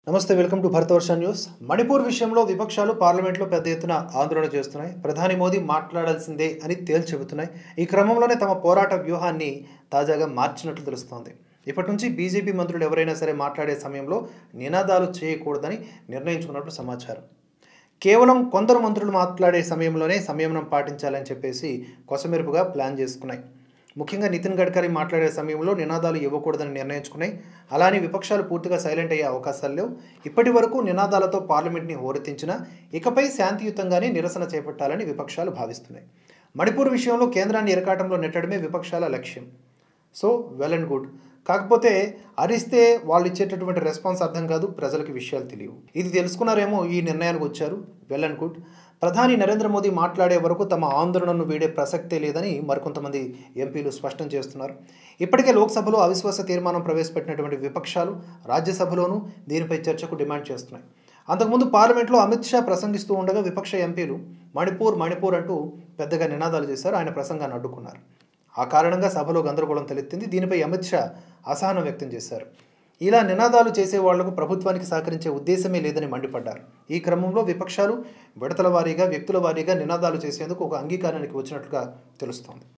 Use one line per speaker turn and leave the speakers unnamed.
నమస్తే welcome to Bharatavarsha news Manipur విషయంలో విపక్షాలు పార్లమెంట్లో పెద్ద ఎత్తున ఆందోళన చేస్తున్నాయి ప్రధాని మోదీ మాట్లాడాల్సిందే అని తేల్చి చెబుతున్నాయి ఈ క్రమంలోనే తమ పోరాట వ్యూహాన్ని తాజాగా మార్చినట్లు తెలుస్తోంది ఇప్పటి నుంచి బీజేపీ మంత్రులు ఎవరైనా సరే మాట్లాడే సమయంలో నినాదాలు చేయకూడదని నిర్ణయించుకున్నట్లు సమాచారం కేవలం కొందరు మంత్రులు మాట్లాడే సమయంలోనే సంయమనం పాటించాలని చెప్పేసి కొసమెరుపుగా ప్లాన్ చేసుకున్నాయి ముఖ్యంగా నితిన్ గడ్కరీ మాట్లాడే సమయంలో నినాదాలు ఇవ్వకూడదని నిర్ణయించుకున్నాయి అలానే విపక్షాలు పూర్తిగా సైలెంట్ అయ్యే అవకాశాలు లేవు ఇప్పటి వరకు నినాదాలతో పార్లమెంట్ని హోరెత్తించినా ఇకపై శాంతియుతంగానే నిరసన చేపట్టాలని విపక్షాలు భావిస్తున్నాయి మణిపూర్ విషయంలో కేంద్రాన్ని ఇరకాటంలో నెట్టడమే విపక్షాల లక్ష్యం సో వెల్ అండ్ గుడ్ కాకపోతే అరిస్తే వాళ్ళు ఇచ్చేటటువంటి రెస్పాన్స్ అర్థం కాదు ప్రజలకు విషయాలు తెలియవు ఇది తెలుసుకున్నారేమో ఈ నిర్ణయానికి వచ్చారు వెల్ అండ్ గుడ్ ప్రధాని నరేంద్ర మోదీ మాట్లాడే వరకు తమ ఆందోళనను వీడే ప్రసక్తే లేదని మరికొంతమంది ఎంపీలు స్పష్టం చేస్తున్నారు ఇప్పటికే లోక్సభలో అవిశ్వాస తీర్మానం ప్రవేశపెట్టినటువంటి విపక్షాలు రాజ్యసభలోనూ దీనిపై చర్చకు డిమాండ్ చేస్తున్నాయి అంతకుముందు పార్లమెంట్లో అమిత్ షా ప్రసంగిస్తూ ఉండగా విపక్ష ఎంపీలు మణిపూర్ మణిపూర్ అంటూ పెద్దగా నినాదాలు చేశారు ఆయన ప్రసంగాన్ని అడ్డుకున్నారు ఆ కారణంగా సభలో గందరగోళం తలెత్తింది దీనిపై అమిత్ షా అసహనం వ్యక్తం చేశారు ఇలా నినాదాలు చేసే వాళ్లకు ప్రభుత్వానికి సహకరించే ఉద్దేశమే లేదని మండిపడ్డారు ఈ క్రమంలో విపక్షాలు విడతల వారీగా వ్యక్తుల వారీగా నినాదాలు చేసేందుకు ఒక అంగీకారానికి వచ్చినట్లుగా తెలుస్తోంది